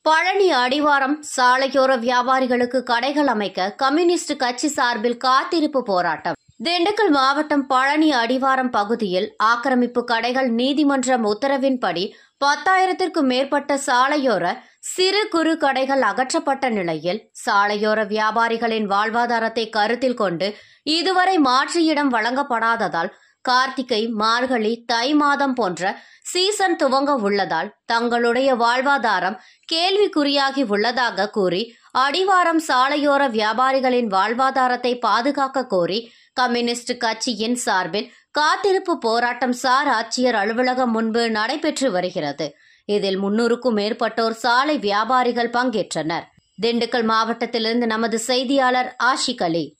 பழனி அடிவாரம் சாலையோர வியாபாரிகளுக்கு கடைகள் அமைக்க கம்யூனிஸ்ட் கட்சி சார்பில் காத்திருப்பு போராட்டம் திண்டுக்கல் மாவட்டம் பழனி அடிவாரம் பகுதியில் ஆக்கிரமிப்பு கடைகள் நீதிமன்றம் உத்தரவின்படி பத்தாயிரத்திற்கும் மேற்பட்ட சாலையோர சிறு குறு கடைகள் அகற்றப்பட்ட நிலையில் சாலையோர வியாபாரிகளின் வாழ்வாதாரத்தை கருத்தில் கொண்டு இதுவரை மாற்று இடம் வழங்கப்படாததால் கார்த்திகை மார்கழி தை மாதம் போன்ற சீசன் துவங்க உள்ளதால் தங்களுடைய வாழ்வாதாரம் கேள்விக்குறியாகி உள்ளதாக கூறி அடிவாரம் சாலையோர வியாபாரிகளின் வாழ்வாதாரத்தை பாதுகாக்க கோரி கம்யூனிஸ்ட் கட்சியின் சார்பில் காத்திருப்பு போராட்டம் சார் ஆட்சியர் அலுவலகம் முன்பு நடைபெற்று வருகிறது இதில் முன்னூறுக்கும் மேற்பட்டோர் சாலை வியாபாரிகள் பங்கேற்றனர் திண்டுக்கல் மாவட்டத்திலிருந்து நமது செய்தியாளர் ஆஷிக் அலி